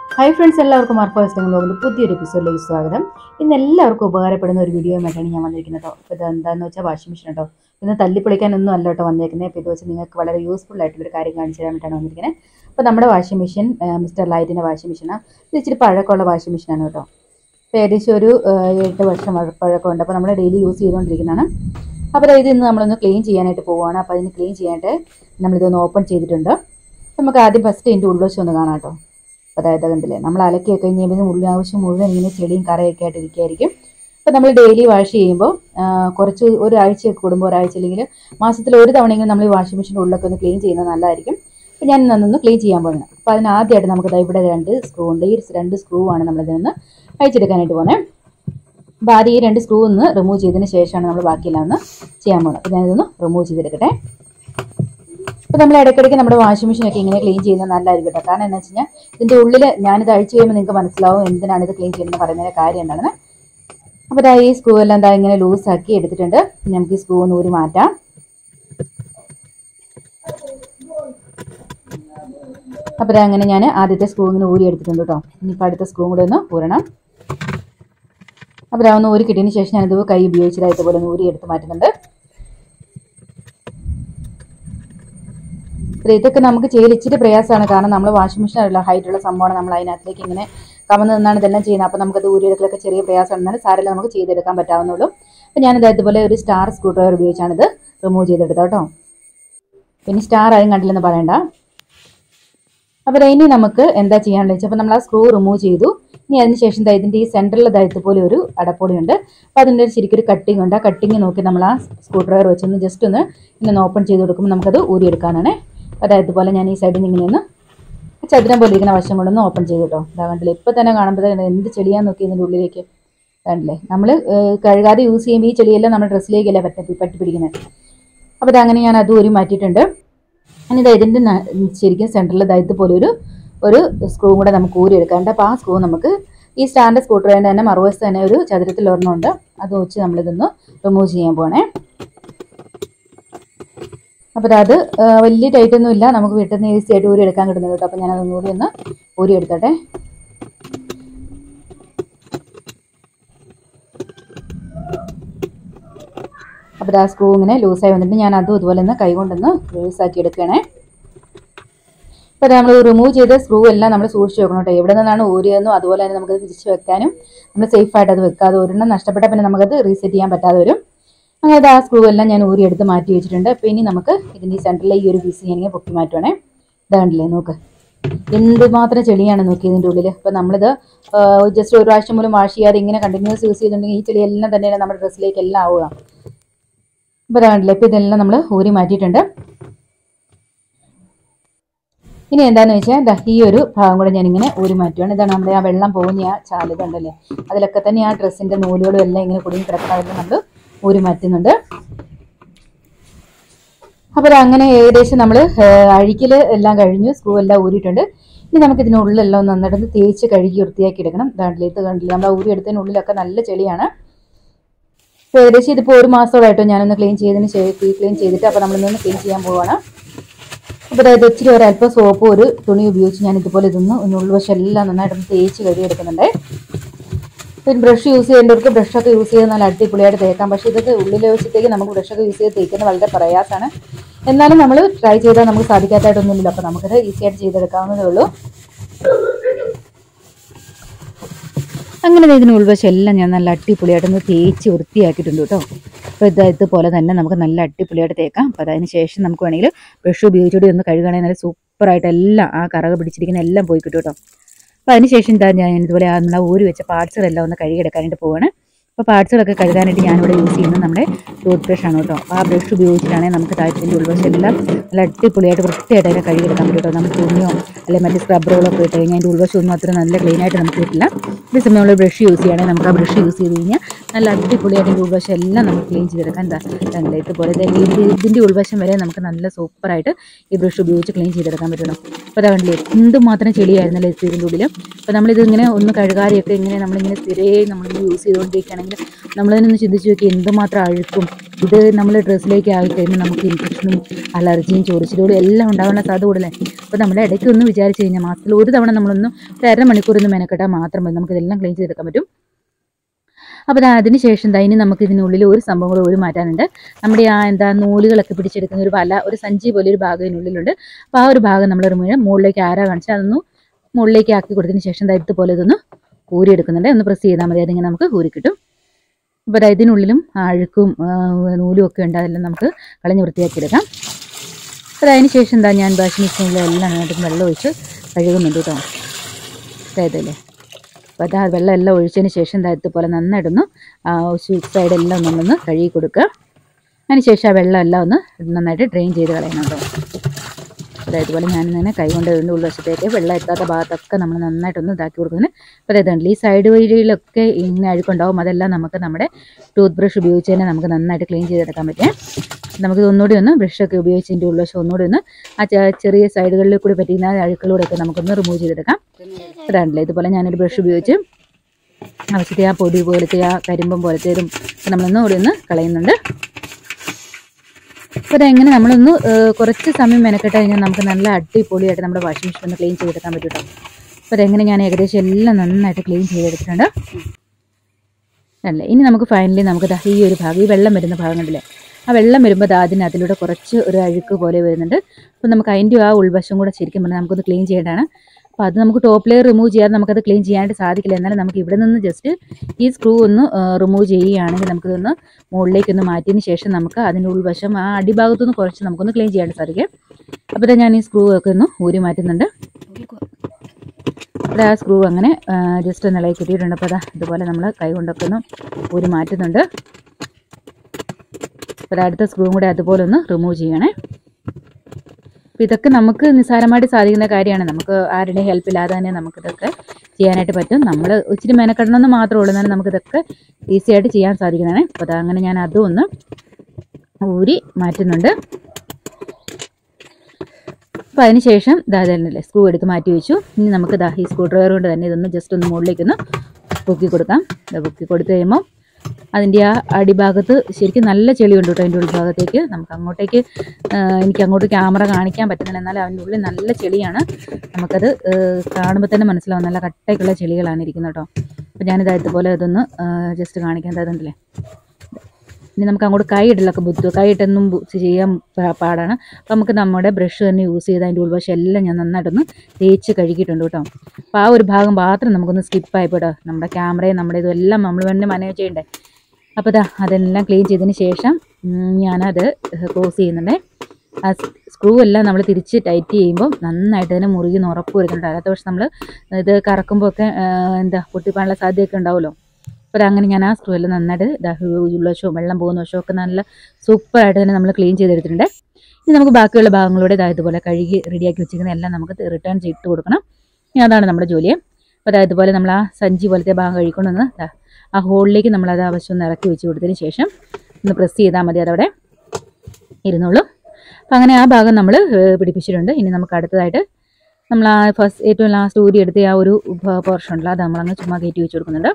hi friends എല്ലാവർക്കും മാർഫോസ് ബ്ലോഗിൻ്റെ പുതിയൊരു എപ്പിസോഡിലേക്ക് സ്വാഗതം ഇന്ന് എല്ലാവർക്കും ഉപകാരപ്പെടുന്ന ഒരു വീഡിയോയുമായിട്ടാണ് ഞാൻ വന്നിരിക്കുന്നത് കേട്ടോ അപ്പോൾ ഇത് എന്താണെന്ന് വെച്ചാൽ വാഷിംഗ് മെഷീൻ കേട്ടോ ഇന്ന് തല്ലിപ്പൊളിക്കാനൊന്നും അല്ല കേട്ടോ വന്നിരിക്കുന്നത് അപ്പോൾ ഇത് വെച്ച് നിങ്ങൾക്ക് വളരെ യൂസ്ഫുൾ ആയിട്ടുള്ളൊരു കാര്യം കാണിച്ചു തരാൻ വേണ്ടിയിട്ടാണ് വന്നിരിക്കുന്നത് അപ്പോൾ നമ്മുടെ വാഷിംഗ് മെഷീൻ മിസ്റ്റർ ലൈറ്റിൻ്റെ വാഷിംഗ് മെഷീനാണ് ഇത് ഇച്ചിരി പഴക്കമുള്ള വാഷിംഗ് മെഷീനാണ് കേട്ടോ അപ്പോൾ ഏകദേശം ഒരു ആ, എട്ട് വർഷം വഴ- പഴക്കമുണ്ട് അപ്പോൾ നമ്മൾ ഡെയിലി യൂസ് ചെയ്തുകൊണ്ടിരിക്കുന്നതാണ് അപ്പോൾ അതായത് ഇന്ന് നമ്മളൊന്ന് ക്ലീൻ ചെയ്യാനായിട്ട് പോവുകയാണ് അപ്പോൾ അതിന് ക്ലീൻ ചെയ്യാനായിട്ട് നമ്മളിതൊന്ന് ഓപ്പൺ ചെയ്തിട്ടുണ്ട് നമുക്ക് ആദ്യം ഫസ്റ്റ് ഇതിൻ്റെ ഉൾവശം ഒന്ന് കാണാം കേട്ടോ അതായത് കണ്ടില്ലേ നമ്മൾ അലക്കിയൊക്കെ കഴിഞ്ഞ് കഴിയുമ്പോൾ ഉള്ളിലാവശ്യം മുഴുവൻ ഇങ്ങനെ ചെളിയും കറയൊക്കെ ആയിട്ട് ഇരിക്കുകയായിരിക്കും അപ്പോൾ നമ്മൾ ഡെയിലി വാഷ് ചെയ്യുമ്പോൾ ആ, കുറച്ച് ഒരാഴ്ചയൊക്കെ കൂടുമ്പോൾ ഒരാഴ്ച അല്ലെങ്കിൽ മാസത്തിൽ ഒരു തവണയെങ്കിലും നമ്മൾ ഈ വാഷിംഗ് മെഷീൻ്റെ ഉള്ളിലൊക്കെ ഒന്ന് ക്ലീൻ ചെയ്യുന്നത് നല്ലതായിരിക്കും അപ്പോൾ ഞാൻ ഇന്നൊന്ന് ക്ലീൻ ചെയ്യാൻ പോകുന്നത് അപ്പോൾ അതിന് ആദ്യമായിട്ട് നമുക്ക് ദാ ഇവിടെ രണ്ട് സ്ക്രൂ ഉണ്ട് ഈ രണ്ട് സ്ക്രൂ ആണ് നമ്മൾ ഇതിൽ നിന്ന് അയച്ചെടുക്കാനായിട്ട് പോകുന്നത് അപ്പോൾ ആദ്യം ഈ രണ്ട് സ്ക്രൂ ഒന്ന് റിമൂവ് ചെയ്തതിന് ശേഷമാണ് നമ്മൾ ബാക്കിയെല്ലാം ഒന്ന് ചെയ്യാൻ പോകുന്നത് അപ്പോൾ ഞാനിതൊന്ന് റിമൂവ് ചെയ്തെടുക്കട്ടെ അപ്പോൾ നമ്മൾ ഇടയ്ക്കിടയ്ക്ക് നമ്മുടെ വാഷിംഗ് മെഷീനൊക്കെ ഇങ്ങനെ ക്ലീൻ ചെയ്യുന്നത് നല്ലതായിരിക്കും കേട്ടോ കാരണം എന്താ വെച്ച് കഴിഞ്ഞാൽ ഇതിൻ്റെ ഉള്ളിൽ ഞാനിത് അഴിച്ചു കഴിയുമ്പോൾ നിങ്ങൾക്ക് മനസ്സിലാവും എന്തിനാണ് ഇത് ക്ലീൻ ചെയ്യുന്നത് പറയുന്നതിൻ്റെ കാര്യം എന്താണെന്ന് അപ്പോൾ ദാ ഈ സ്ക്രൂ എല്ലാം എന്താ ഇങ്ങനെ ലൂസാക്കി എടുത്തിട്ടുണ്ട് ഇനി നമുക്ക് ഈ സ്ക്രൂ ഒന്ന് ഊരി മാറ്റാം അപ്പോൾ ദാ അങ്ങനെ ഞാൻ ആദ്യത്തെ സ്ക്രൂ ഇങ്ങനെ ഊരി എടുത്തിട്ടുണ്ട് കേട്ടോ ഇനിയിപ്പോൾ അടുത്ത സ്ക്രൂ കൂടെ ഒന്ന് ഊരണം അപ്പോൾ ദാ ഒന്ന് ഊരി കിട്ടിയതിന് ശേഷം ഞാനിത് കൈ ഉപയോഗിച്ചതായിട്ട് പോലെ ഒന്ന് ഊരി എടുത്ത് മാറ്റുന്നുണ്ട് അപ്പോൾ ഇതൊക്കെ നമുക്ക് ചെയ്യൽ ഇച്ചിരി പ്രയാസമാണ് കാരണം നമ്മൾ വാഷിംഗ് മെഷീൻ അല്ല ഹൈറ്റുള്ള സംഭവമാണ് നമ്മൾ അതിനകത്തേക്ക് ഇങ്ങനെ കമന്ന് നിന്നാണ് ഇതെല്ലാം ചെയ്യുന്നത് അപ്പോൾ നമുക്കത് ഊരിയെടുക്കലൊക്കെ ചെറിയ പ്രയാസം എന്നാലും സാരമില്ല നമുക്ക് ചെയ്തെടുക്കാൻ പറ്റാവുന്നുള്ളൂ അപ്പോൾ ഞാനിത് ഇതുപോലെ ഒരു സ്റ്റാർ സ്ക്രൂ ഡ്രൈവർ ഉപയോഗിച്ചാണ് ഇത് റിമൂവ് ചെയ്തെടുത്തത് കേട്ടോ പിന്നെ സ്റ്റാർ ആയും കണ്ടില്ലെന്ന് പറയണ്ട അപ്പോൾ ഇനി നമുക്ക് എന്താ ചെയ്യാനുള്ളത് വെച്ചാൽ അപ്പോൾ നമ്മൾ ആ സ്ക്രൂ റിമൂവ് ചെയ്തു ഇനി അതിന് ശേഷം ദാ ഇതിൻ്റെ ഈ സെൻറ്ററിൽ ഇതുപോലെ ഒരു അടപ്പൊളിയുണ്ട് അപ്പോൾ അതിൻ്റെ ഒരു ശരിക്കൊരു കട്ടിങ് ഉണ്ട് ആ കട്ടിങ് നോക്കി നമ്മൾ ആ സ്ക്രൂ ഡ്രൈവർ വെച്ചൊന്ന് ജസ്റ്റ് ഒന്ന് ഇങ്ങനെ ഓപ്പൺ ചെയ്ത് കൊടുക്കുമ്പോൾ നമുക്കത് ഊരിയെടുക്കാനാണ് അതായത് ഇതുപോലെ ഞാൻ ഈ സൈഡിൽ നിന്ന് ഇങ്ങനെ ഒന്ന് ചതുരം പോലെ ഇരിക്കുന്ന വശം കൊണ്ടൊന്ന് ഓപ്പൺ ചെയ്തു കേട്ടോ ഇതാ കണ്ടില്ലേ ഇപ്പോൾ തന്നെ കാണുമ്പോൾ തന്നെ എന്ത് ചെളിയാന്ന് നോക്കി ഇതിൻ്റെ ഉള്ളിലേക്ക് കണ്ടില്ലേ നമ്മൾ കഴുകാതെ യൂസ് ചെയ്യുമ്പോൾ ഈ ചെളിയെല്ലാം നമ്മുടെ ഡ്രസ്സിലേക്കല്ലേ പറ്റി പറ്റി പിടിക്കുന്നത് അപ്പോൾ ഇതങ്ങനെ ഞാൻ അത് ഊരി മാറ്റിയിട്ടുണ്ട് ഇനി ഇതാ ഇതിൻ്റെ ന- ശരിക്കും സെൻറ്ററിൽ ഇതാ ഇതുപോലെ ഒരു ഒരു സ്ക്രൂ കൂടെ നമുക്ക് ഊരി എടുക്കാണ്ട് അപ്പോൾ ആ സ്ക്രൂ നമുക്ക് ഈ സ്റ്റാൻഡ് സ്ക്രൂ ഡ്രൈവറിൻ്റെ തന്നെ മറുവശത്ത് തന്നെ ഒരു ചതുരത്തിൽ ഒരെണ്ണമുണ്ട് അത് വെച്ച് നമ്മളിതൊന്ന് റിമൂവ് ചെയ്യാൻ പോകണേ അപ്പോൾ അത് ആ, വലിയ ടൈറ്റ് ഒന്നും ഇല്ല നമുക്ക് വീട്ടിൽ നിന്ന് ഈസി ആയിട്ട് ഊരി എടുക്കാൻ കിട്ടുന്നുണ്ട് കേട്ടോ അപ്പോൾ ഞാൻ അതൊന്നുകൂടി ഒന്ന് ഊരി എടുത്തോട്ടെ അപ്പോൾ ആ സ്ക്രൂ ഇങ്ങനെ ലൂസായി വന്നിട്ട് ഞാൻ അതും ഇതുപോലെ ഒന്ന് കൈ കൊണ്ടൊന്ന് ലൂസാക്കി എടുക്കണേ ഇപ്പോൾ നമ്മൾ റിമൂവ് ചെയ്ത സ്ക്രൂ എല്ലാം നമ്മൾ സൂക്ഷിച്ച് വെക്കണം കേട്ടോ എവിടെ നിന്നാണ് ഊരിയതെന്നും അതുപോലെ തന്നെ നമുക്കത് തിരിച്ച് വെക്കാനും നമ്മൾ സേഫായിട്ട് അത് വെക്കാതെ ഒരെണ്ണം നഷ്ടപ്പെട്ടാൽ പിന്നെ നമുക്കത് റീസെറ്റ് ചെയ്യാൻ പറ്റാതെ വരും അങ്ങനെ ആ സ്ക്രൂ എല്ലാം ഞാൻ ഊരി എടുത്ത് മാറ്റി വെച്ചിട്ടുണ്ട് അപ്പോൾ ഇനി നമുക്ക് ഇതിൻ്റെ ഈ സെൻറ്ററിലെ ഈ ഒരു പീസ് ഞാനിങ്ങനെ പൊക്കി മാറ്റുവാണേ ഇതാണ്ടില്ലേ നോക്ക് എന്തുമാത്രം ചെളിയാണ് നോക്കി ഇതിൻ്റെ ഉള്ളിൽ അപ്പോൾ നമ്മളിത് ജസ്റ്റ് ഒരു പ്രാവശ്യം പോലും വാഷ് ചെയ്യാതെ ഇങ്ങനെ കണ്ടിന്യൂസ് യൂസ് ചെയ്തിട്ടുണ്ടെങ്കിൽ ഈ ചെളിയെല്ലാം തന്നെയാണ് നമ്മുടെ ഡ്രസ്സിലേക്ക് എല്ലാം ആവുക ഇപ്പോൾ ഇതാണ്ടില്ലേ ഇപ്പോൾ ഇതെല്ലാം നമ്മൾ ഊരി മാറ്റിയിട്ടുണ്ട് ഇനി എന്താണെന്ന് വെച്ചാൽ ദാ ഈ ഒരു ഭാഗം കൂടെ ഞാനിങ്ങനെ ഊരി മാറ്റുകയാണ് ഇതാണ് നമ്മുടെ ആ വെള്ളം പോകുന്ന ആ ചാലുക ഉണ്ടല്ലേ അതിലൊക്കെ തന്നെ ആ ഡ്രസ്സിൻ്റെ നൂലുകളും എല്ലാം ഇങ്ങനെ കുടുങ്ങി കിടക്കുന്നതെല്ലാം നമ്മൾ ഊരി മാറ്റുന്നുണ്ട് അപ്പോൾ അങ്ങനെ ഏകദേശം നമ്മൾ അഴിക്കൽ എല്ലാം കഴിഞ്ഞു സ്ക്രൂ എല്ലാം ഊരിയിട്ടുണ്ട് ഇനി നമുക്ക് ഇതിനുള്ളിലെല്ലാം ഒന്ന് നന്നായിട്ട് തേച്ച് കഴുകി വൃത്തിയാക്കി എടുക്കണം ഇതാണ്ടില്ല ഇത് കണ്ടില്ല നമ്മൾ ആ ഊരി എടുത്തതിനുള്ളിലൊക്കെ നല്ല ചെളിയാണ് അപ്പോൾ ഏകദേശം ഇതിപ്പോൾ ഒരു മാസത്തോളായിട്ടോ ഞാനൊന്ന് ക്ലീൻ ചെയ്തതിന് ശേഷം ക്ലീൻ ചെയ്തിട്ട് അപ്പോൾ നമ്മളിന്ന് ക്ലീൻ ചെയ്യാൻ പോവുകയാണ് അപ്പോൾ അതായത് ഇച്ചിരി ഒരല്പം സോപ്പ് ഒരു തുണി ഉപയോഗിച്ച് ഞാൻ ഇതുപോലെ ഇതൊന്ന് ഒന്ന് ഉൾവശം എല്ലാം നന്നായിട്ടൊന്ന് തേച്ച് കഴുകി എടുക്കുന്നുണ്ട് പിന്നെ ബ്രഷ് യൂസ് ചെയ്യേണ്ടവർക്ക് ബ്രഷൊക്കെ യൂസ് ചെയ്ത് നല്ല അടിപൊളിയായിട്ട് തേക്കാം പക്ഷേ ഇതൊക്കെ ഉള്ളിലെ വശത്തേക്ക് നമുക്ക് ബ്രഷൊക്കെ യൂസ് ചെയ്ത് തേക്കുന്നത് വളരെ പ്രയാസമാണ് എന്നാലും നമ്മൾ ട്രൈ ചെയ്താൽ നമുക്ക് സാധിക്കാത്തതായിട്ടൊന്നുമില്ല അപ്പോൾ നമുക്കത് ഈസി ആയിട്ട് ചെയ്തെടുക്കാവുന്നതേ ഉള്ളൂ അങ്ങനെ ദേ ഇതിന് ഉൾവശം എല്ലാം ഞാൻ നല്ല അടിപൊളിയായിട്ടൊന്ന് തേച്ച് വൃത്തിയാക്കിയിട്ടുണ്ട് കേട്ടോ അപ്പോൾ ഇത് ഇതുപോലെ തന്നെ നമുക്ക് നല്ല അടിപൊളിയായിട്ട് തേക്കാം അപ്പോൾ അതിന് ശേഷം നമുക്ക് വേണമെങ്കിൽ ബ്രഷ് ഉപയോഗിച്ചുകൂടി ഒന്ന് കഴുകുകയാണെങ്കിൽ നല്ല സൂപ്പറായിട്ട് എല്ലാം ആ കറക പിടിച്ചിരിക്കുന്ന എല്ലാം പോയി കിട്ടും കേട്ടോ അപ്പോൾ അതിന് ശേഷം എന്താ ഞാൻ ഇതുപോലെ ആ നമ്മളെ ഊരി വെച്ച പാർട്സുകളെല്ലാം ഒന്ന് കഴുകിയെടുക്കാനായിട്ട് പോവാണ് അപ്പോൾ പാർട്സുകളൊക്കെ കഴുകാനായിട്ട് ഞാനിവിടെ യൂസ് ചെയ്യുന്നത് നമ്മുടെ ടൂത്ത് ബ്രഷ് ആണ് കേട്ടോ അപ്പോൾ ആ ബ്രഷ് ഉപയോഗിച്ചിട്ടാണെങ്കിൽ നമുക്ക് താഴത്തിൻ്റെ ഉൾവശം എല്ലാം നല്ല അടിപൊളിയായിട്ട് വൃത്തിയായിട്ട് അതിനെ കഴുകിയെടുക്കാൻ പറ്റും കേട്ടോ നമുക്ക് തുണിയോ അല്ലെങ്കിൽ മറ്റ് സ്ക്രബറുകളൊക്കെ ഇട്ട് കഴിഞ്ഞാൽ അതിൻ്റെ ഉൾവശം ഒന്നും അത്ര നല്ല ക്ലീൻ ആയിട്ട് നമുക്ക് കിട്ടില്ല അതേസമയം നമ്മൾ ബ്രഷ് യൂസ് ചെയ്യുകയാണെങ്കിൽ നമുക്ക് ആ ബ്രഷ് യൂസ് ചെയ്ത് കഴിഞ്ഞാൽ നല്ല അടിപൊളിയായിട്ട് ഇതിൻ്റെ ഉൾവശം എല്ലാം നമുക്ക് ക്ലീൻ ചെയ്തെടുക്കാൻ എന്താ കണ്ടില്ലേ ഇതുപോലെ ഇത് ഇത് ഇതിൻ്റെ ഉൾവശം വരെ നമുക്ക് നല്ല സൂപ്പറായിട്ട് ഈ ബ്രഷ് ഉപയോഗിച്ച് ക്ലീൻ ചെയ്തെടുക്കാൻ പറ്റണം അപ്പോൾ അതാ കണ്ടില്ലേ എന്തുമാത്രം ചെളിയായിരുന്നല്ലേ ഇത് ഇതിൻ്റെ ഉള്ളിൽ അപ്പോൾ നമ്മളിത് ഇങ്ങനെ ഒന്ന് കഴുകാതെയൊക്കെ ഇങ്ങനെ നമ്മളിങ്ങനെ സ്ഥിരേ നമ്മളിങ്ങനെ യൂസ് ചെയ്തുകൊണ്ടിരിക്കുകയാണെങ്കിൽ നമ്മളതിനൊന്ന് ചിന്തിച്ച് നോക്കി എന്തുമാത്രം അഴുക്കും ഇത് നമ്മൾ ഡ്രസ്സിലേക്ക് ആയി കഴിയുമ്പോൾ നമുക്ക് ഇൻഫെക്ഷനും അലർജിയും ചൊറിച്ചിലോടും എല്ലാം ഉണ്ടാകാനുള്ള സാധ്യത കൂടുതലേ അപ്പോൾ നമ്മൾ ഇടയ്ക്ക് ഒന്ന് വിചാരിച്ച് കഴിഞ്ഞാൽ മാസത്തിൽ ഒരു തവണ നമ്മളൊന്ന് ഒരു അരമണിക്കൂർ ഒന്ന് മെനക്കെട്ടാൽ മാത്രം മതി നമുക്കിതെല്ലാം ക്ലീൻ ചെയ്തെടുക്കാൻ പറ്റും അപ്പോൾ അതിന് ശേഷം ദാ ഇനി നമുക്ക് ഇതിനുള്ളിൽ ഒരു സംഭവം കൂടെ ഒരു മാറ്റാനുണ്ട് നമ്മുടെ ആ എന്താ നൂലുകളൊക്കെ പിടിച്ചെടുക്കുന്ന ഒരു വല ഒരു സഞ്ചി പോലെ ഒരു ഭാഗം ഇതിനുള്ളിലുണ്ട് അപ്പോൾ ആ ഒരു ഭാഗം നമ്മൾ റിമൂവ് മുകളിലേക്ക് ആരാ കാണിച്ചാൽ അതൊന്ന് മുകളിലേക്ക് ആക്കി കൊടുത്തതിന് ശേഷം ദാ ഇതുപോലെ ഇതൊന്ന് ഊരിയെടുക്കുന്നുണ്ട് ഒന്ന് പ്രസ് ചെയ്താൽ മതി അതിങ്ങനെ നമുക്ക് ഊരി കിട്ടും അപ്പോൾ ദാ ഇതിനുള്ളിലും ആ അഴുക്കും ആ, നൂലും ഒക്കെ ഉണ്ട് അതെല്ലാം നമുക്ക് കളഞ്ഞ് വൃത്തിയാക്കിയെടുക്കാം അപ്പോൾ അതിന് ശേഷം എന്താ ഞാൻ വാഷിംഗ് മെഷീനിലെല്ലാം നന്നായിട്ട് വെള്ളം ഒഴിച്ച് കഴുകുന്നുണ്ട് കേട്ടോ അതായതല്ലേ അപ്പോൾ അതാ വെള്ളം എല്ലാം ഒഴിച്ചതിന് ശേഷം ദാ ഇതുപോലെ നന്നായിട്ടൊന്ന് ആ സൈഡെല്ലാം നമ്മളൊന്ന് കഴുകി കൊടുക്കുക അതിന് ശേഷം ആ വെള്ളം എല്ലാം ഒന്ന് നന്നായിട്ട് ഡ്രെയിൻ ചെയ്ത് കളയണം കേട്ടോ അതായത് ഇതുപോലെ ഞാൻ ഇങ്ങനെ കൈ കൊണ്ട് ഇതിൻ്റെ ഉൾവശത്തേക്ക് വെള്ളം എത്താത്ത ഭാഗത്തൊക്കെ നമ്മൾ നന്നായിട്ടൊന്ന് ഇതാക്കി കൊടുക്കുന്നത് അപ്പോൾ അതായത് ഈ സൈഡ് വഴിയിലൊക്കെ ഇങ്ങനെ അഴുക്കുണ്ടാവും അതെല്ലാം നമുക്ക് നമ്മുടെ ടൂത്ത് ബ്രഷ് ഉപയോഗിച്ച് തന്നെ നമുക്ക് നന്നായിട്ട് ക്ലീൻ ചെയ്തെടുക്കാൻ പറ്റും നമുക്ക് ഒന്നുകൂടി ഒന്ന് ബ്രഷൊക്കെ ഉപയോഗിച്ചതിൻ്റെ ഉൾവശം ഒന്നുകൂടി ഒന്ന് ആ ചെ- ചെറിയ സൈഡുകളിൽ കൂടി പറ്റുന്ന അഴുക്കളിലൂടെയൊക്കെ നമുക്കൊന്ന് റിമൂവ് ചെയ്തെടുക്കാം അതാണല്ലേ ഇതുപോലെ ഞാനൊരു ബ്രഷ് ഉപയോഗിച്ച് ആവശ്യത്തെ ആ പൊടി പോലത്തെ ആ കരിമ്പം പോലത്തേതും നമ്മളൊന്ന് കൂടി ഒന്ന് കളയുന്നുണ്ട് അപ്പോൾ അതെങ്ങനെ നമ്മളൊന്ന് ഏഹ്, കുറച്ച് സമയം മെനക്കെട്ട് കഴിഞ്ഞാൽ നമുക്ക് നല്ല അടിപൊളിയായിട്ട് നമ്മുടെ വാഷിംഗ് മെഷീൻ ഒന്ന് ക്ലീൻ ചെയ്തെടുക്കാൻ പറ്റും കേട്ടോ അപ്പോൾ അതെങ്ങനെ ഞാൻ ഏകദേശം എല്ലാം നന്നായിട്ട് ക്ലീൻ ചെയ്തെടുത്തിട്ടുണ്ട് അല്ലേ ഇനി നമുക്ക് ഫൈനലി നമുക്ക് ദാ ഈ ഒരു ഭാഗം ഈ വെള്ളം വരുന്ന ഭാഗം കണ്ടില്ലേ ആ വെള്ളം വരുമ്പോൾ ദാ അതിന് അതിലൂടെ കുറച്ച് ഒരു അഴുക്ക് പോലെ വരുന്നുണ്ട് അപ്പോൾ നമുക്ക് അതിൻ്റെ ആ ഉൾവശം കൂടെ ശരിക്കും പറഞ്ഞാൽ നമുക്കൊന്ന് ക്ലീൻ ചെയ്യേണ്ടതാണ് അപ്പോൾ അത് നമുക്ക് ടോപ്പ് ലെയർ റിമൂവ് ചെയ്യാതെ നമുക്കത് ക്ലീൻ ചെയ്യാനായിട്ട് സാധിക്കില്ല എന്നാലും നമുക്ക് ഇവിടെ നിന്ന് ജസ്റ്റ് ഈ സ്ക്രൂ ഒന്ന് റിമൂവ് ചെയ്യുകയാണെങ്കിൽ നമുക്കിതൊന്ന് മുകളിലേക്കൊന്ന് മാറ്റിയതിന് ശേഷം നമുക്ക് അതിൻ്റെ ഉൾവശം ആ അടിഭാഗത്തുനിന്ന് കുറച്ച് നമുക്കൊന്ന് ക്ലീൻ ചെയ്യാൻ സാധിക്കും അപ്പോൾ ഇതാ ഞാൻ ഈ സ്ക്രൂ ഒക്കെ ഒന്ന് ഊരി മാറ്റുന്നുണ്ട് ഇവിടെ ആ സ്ക്രൂ അങ്ങനെ ജസ്റ്റ് ഒന്ന് ഇളകി കിട്ടിയിട്ടുണ്ട് അപ്പോൾ അതാ ഇതുപോലെ നമ്മൾ കൈ കൊണ്ടൊക്കെ ഒന്ന് ഊരി മാറ്റുന്നുണ്ട് അപ്പോൾ അടുത്ത സ്ക്രൂവും കൂടെ അതുപോലെ ഒന്ന് റിമൂവ് ചെയ്യണേ അപ്പോൾ ഇതൊക്കെ നമുക്ക് നിസ്സാരമായിട്ട് സാധിക്കുന്ന കാര്യമാണ് നമുക്ക് ആരുടെയും ഹെൽപ്പ് ഇല്ലാതെ തന്നെ നമുക്കിതൊക്കെ ചെയ്യാനായിട്ട് പറ്റും നമ്മൾ ഇച്ചിരി മെനക്കെടണമെന്ന് മാത്രമേ ഉള്ളൂ എന്നാലും നമുക്കിതൊക്കെ ഈസി ആയിട്ട് ചെയ്യാൻ സാധിക്കുന്നതാണ് അപ്പോൾ അത് അങ്ങനെ ഞാൻ അതും ഒന്ന് ഊരി മാറ്റുന്നുണ്ട് അപ്പോൾ അതിന് ശേഷം ഇതാ തന്നെ സ്ക്രൂ എടുത്ത് മാറ്റി വെച്ചു ഇനി നമുക്ക് ദാ ഈ സ്ക്രൂ ഡ്രൈവർ കൊണ്ട് തന്നെ ഇതൊന്ന് ജസ്റ്റ് ഒന്ന് മുകളിലേക്കൊന്ന് പൊക്കി കൊടുക്കാം ഇത് പൊക്കി കൊടുത്തു കഴിയുമ്പോൾ അതിൻ്റെ ആ അടിഭാഗത്ത് ശരിക്കും നല്ല ചെളിയുണ്ട് കേട്ടോ അതിൻ്റെ ഉൾഭാഗത്തേക്ക് നമുക്ക് അങ്ങോട്ടേക്ക് ആ, എനിക്ക് അങ്ങോട്ട് ക്യാമറ കാണിക്കാൻ പറ്റുന്നില്ല എന്നാലും അതിൻ്റെ ഉള്ളിൽ നല്ല ചെളിയാണ് നമുക്കത് കാണുമ്പോൾ തന്നെ മനസ്സിലാവും നല്ല കട്ടയ്ക്കുള്ള ചെളികളാണ് ഇരിക്കുന്നത് കേട്ടോ അപ്പോൾ ഞാനിത് ഇതുപോലെ ഇതൊന്ന് ജസ്റ്റ് കാണിക്കാൻ തരുന്നില്ലേ ഇനി നമുക്ക് അങ്ങോട്ട് കൈ ഇടലൊക്കെ ബുദ്ധി കൈ ഇട്ടൊന്നും ബു- ചെയ്യാൻ പാ- പാടാണ് അപ്പോൾ നമുക്ക് നമ്മുടെ ബ്രഷ് തന്നെ യൂസ് ചെയ്ത് അതിൻ്റെ ഉൾവശം എല്ലാം ഞാൻ നന്നായിട്ടൊന്ന് തേച്ച് കഴുകിയിട്ടുണ്ട് കേട്ടോ അപ്പോൾ ആ ഒരു ഭാഗം മാത്രം നമുക്കൊന്ന് സ്കിപ്പായി പോട്ടോ നമ്മുടെ ക്യാമറയും നമ്മുടെ ഇതും എല്ലാം നമ്മൾ തന്നെ മാനേജ് ചെയ്യണ്ടേ അപ്പോൾ ഇതാ അതെല്ലാം ക്ലീൻ ചെയ്തതിന് ശേഷം ഉം, ഞാനത് ക്ലോസ് ചെയ്യുന്നുണ്ടേ ആ സ്ക്രൂ എല്ലാം നമ്മൾ തിരിച്ച് ടൈറ്റ് ചെയ്യുമ്പോൾ നന്നായിട്ട് തന്നെ മുറുകി ഉറപ്പ് വരുന്നുണ്ട് അല്ലാത്ത പക്ഷം നമ്മൾ ഇത് കറക്കുമ്പോൾ ഒക്കെ ആ, എന്താ പൊട്ടിപ്പോകാനുള്ള സാധ്യതയൊക്കെ ഉണ്ടാവുമല്ലോ അപ്പോൾ അങ്ങനെ ഞാൻ ആ സ്ക്രൂ എല്ലാം നന്നായിട്ട് ദാ ഉള്ളവശവും വെള്ളം പോകുന്ന വശവും ഒക്കെ നല്ല സൂപ്പറായിട്ട് തന്നെ നമ്മൾ ക്ലീൻ ചെയ്തെടുത്തിട്ടുണ്ട് ഇനി നമുക്ക് ബാക്കിയുള്ള ഭാഗങ്ങളൂടെ ഇതാ ഇതുപോലെ കഴുകി റെഡിയാക്കി വെച്ചിരിക്കുന്ന എല്ലാം നമുക്ക് റിട്ടേൺ ചെയ്തിട്ട് കൊടുക്കണം ഇനി അതാണ് നമ്മുടെ ജോലി അപ്പോൾ അതായത് ഇതുപോലെ നമ്മൾ ആ സഞ്ചി പോലത്തെ ഭാഗം കഴിക്കൊണ്ടൊന്ന് ദാ ആ ഹോളിലേക്ക് നമ്മൾ അത് ആവശ്യം ഒന്ന് ഇറക്കി വെച്ച് കൊടുത്തതിന് ശേഷം ഒന്ന് പ്രസ് ചെയ്താൽ മതി അതവിടെ ഇരുന്നോളൂ അപ്പോൾ അങ്ങനെ ആ ഭാഗം നമ്മൾ പിടിപ്പിച്ചിട്ടുണ്ട് ഇനി നമുക്ക് അടുത്തതായിട്ട് നമ്മൾ ആ ഫസ്റ്റ് ഏറ്റവും ലാസ്റ്റ് ഊരി എടുത്ത ആ ഒരു പോർഷൻ ഉണ്ടല്ലോ അത് നമ്മളങ്ങ് ചുമ്മാ കയറ്റി വെച്ച് കൊടുക്കുന്നുണ്ട്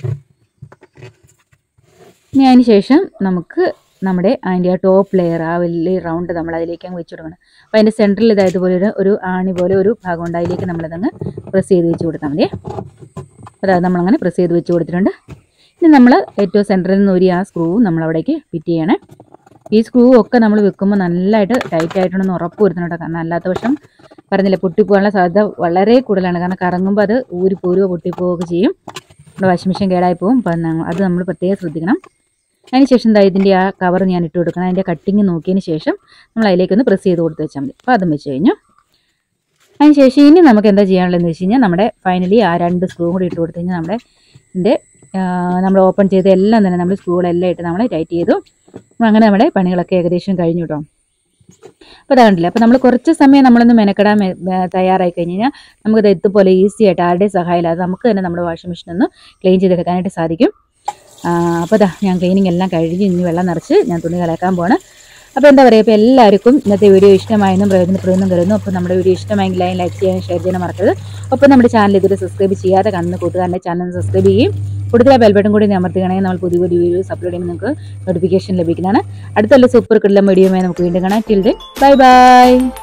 ഇനി അതിന് ശേഷം നമുക്ക് നമ്മുടെ അതിൻ്റെ ആ ടോപ്പ് ലെയർ ആ വലിയ റൗണ്ട് നമ്മൾ അതിലേക്ക് അങ്ങ് വെച്ച് കൊടുക്കണം അപ്പോൾ അതിൻ്റെ സെൻറ്ററിൽ ഇതായത് പോലെ ഒരു ഒരു ആണി പോലെ ഒരു ഭാഗം ഉണ്ട് അതിലേക്ക് നമ്മളതങ്ങ് പ്രസ് ചെയ്ത് വെച്ച് കൊടുത്താൽ മതിയേ അതായത് നമ്മളങ്ങനെ പ്രസ് ചെയ്ത് വെച്ച് കൊടുത്തിട്ടുണ്ട് ഇനി നമ്മൾ ഏറ്റവും സെൻറ്ററിൽ നിന്ന് ഒരു ആ സ്ക്രൂ നമ്മൾ അവിടേക്ക് ഫിറ്റ് ചെയ്യണേ ഈ സ്ക്രൂ ഒക്കെ നമ്മൾ വെക്കുമ്പോൾ നല്ലതായിട്ട് ടൈറ്റ് ആയിട്ടുണ്ടെന്ന് ഉറപ്പ് വരുത്തണം കേട്ടോ കാരണം അല്ലാത്ത പക്ഷം പറഞ്ഞില്ലേ പൊട്ടിപ്പോകാനുള്ള സാധ്യത വളരെ കൂടുതലാണ് കാരണം കറങ്ങുമ്പോൾ അത് ഊരിപ്പോരുകയോ പൊട്ടിപ്പോവുകയൊക്കെ ചെയ്യും നമ്മുടെ വാഷിംഗ് മെഷീൻ കേടായി പോകും അപ്പം ന- അത് നമ്മൾ പ്രത്യേകം ശ്രദ്ധിക്കണം അതിന് ശേഷം എന്താ ഇതിൻ്റെ ആ കവർ ഞാൻ ഇട്ട് കൊടുക്കണം അതിൻ്റെ കട്ടിങ് നോക്കിയതിന് ശേഷം നമ്മൾ അതിലേക്കൊന്ന് പ്രസ് ചെയ്ത് കൊടുത്ത് വെച്ചാൽ മതി അപ്പോൾ അതും വെച്ച് കഴിഞ്ഞു അതിന് ശേഷം ഇനി നമുക്ക് എന്താ ചെയ്യാനുള്ളതെന്ന് വെച്ച് കഴിഞ്ഞാൽ നമ്മുടെ ഫൈനലി ആ രണ്ട് സ്ക്രൂ കൂടി ഇട്ട് കൊടുത്തു കഴിഞ്ഞാൽ നമ്മുടെ ഇതിൻ്റെ നമ്മൾ ഓപ്പൺ ചെയ്ത് എല്ലാം തന്നെ നമ്മൾ സ്ക്രൂകളെല്ലാം ഇട്ട് നമ്മൾ ടൈറ്റ് ചെയ്തു അപ്പോൾ അങ്ങനെ നമ്മുടെ പണികളൊക്കെ ഏകദേശം കഴിഞ്ഞു കേട്ടോ അപ്പോൾ അത് കണ്ടില്ല അപ്പോൾ നമ്മൾ കുറച്ച് സമയം നമ്മളൊന്ന് മെനക്കെടാൻ മെ- മെ- തയ്യാറായി കഴിഞ്ഞ് കഴിഞ്ഞാൽ നമുക്കത് ഇതുപോലെ ഈസി ആയിട്ട് ആരുടെയും സഹായമില്ലാതെ നമുക്ക് തന്നെ നമ്മുടെ വാഷിംഗ് മെഷീൻ ഒന്ന് ക്ലീൻ ചെയ്തെടുക്കാനായിട്ട് സാധിക്കും അപ്പോൾ ഇതാ ഞാൻ ക്ലീനിങ് എല്ലാം കഴിഞ്ഞ് ഇനി വെള്ളം നിറച്ച് ഞാൻ തുണി കളയാക്കാൻ പോവാണ് അപ്പോൾ എന്താ പറയുക ഇപ്പോൾ എല്ലാവർക്കും ഇന്നത്തെ വീഡിയോ ഇഷ്ടമായെന്നും പ്രയോജനപ്പെടുമെന്നും കരുതുന്നു അപ്പോൾ നമ്മുടെ വീഡിയോ ഇഷ്ടമായെങ്കിൽ ലൈൻ ലൈക്ക് ചെയ്യാനും ഷെയർ ചെയ്യാനും മറക്കരുത് ഒപ്പം നമ്മുടെ ചാനൽ ഇതുവരെ സബ്സ്ക്രൈബ് ചെയ്യാതെ കാണുന്ന കൂട്ടുകാരൻ്റെ ചാനൽ സബ്സ്ക്രൈബ് ചെയ്യും കൂടുതൽ ബെൽബട്ടൺ കൂടി അമർത്തുകയാണെങ്കിൽ നമ്മൾ പുതിയ പുതിയ വീഡിയോസ് അപ്ലോഡ് ചെയ്യുമ്പോൾ നിങ്ങൾക്ക് നോട്ടിഫിക്കേഷൻ ലഭിക്കുന്നതാണ് അടുത്തുള്ള സൂപ്പർ കിട്ടുന്ന വീഡിയോയുമായി നമുക്ക് വീണ്ടും കാണാം ടിൽ ദെൻ ബൈ ബൈ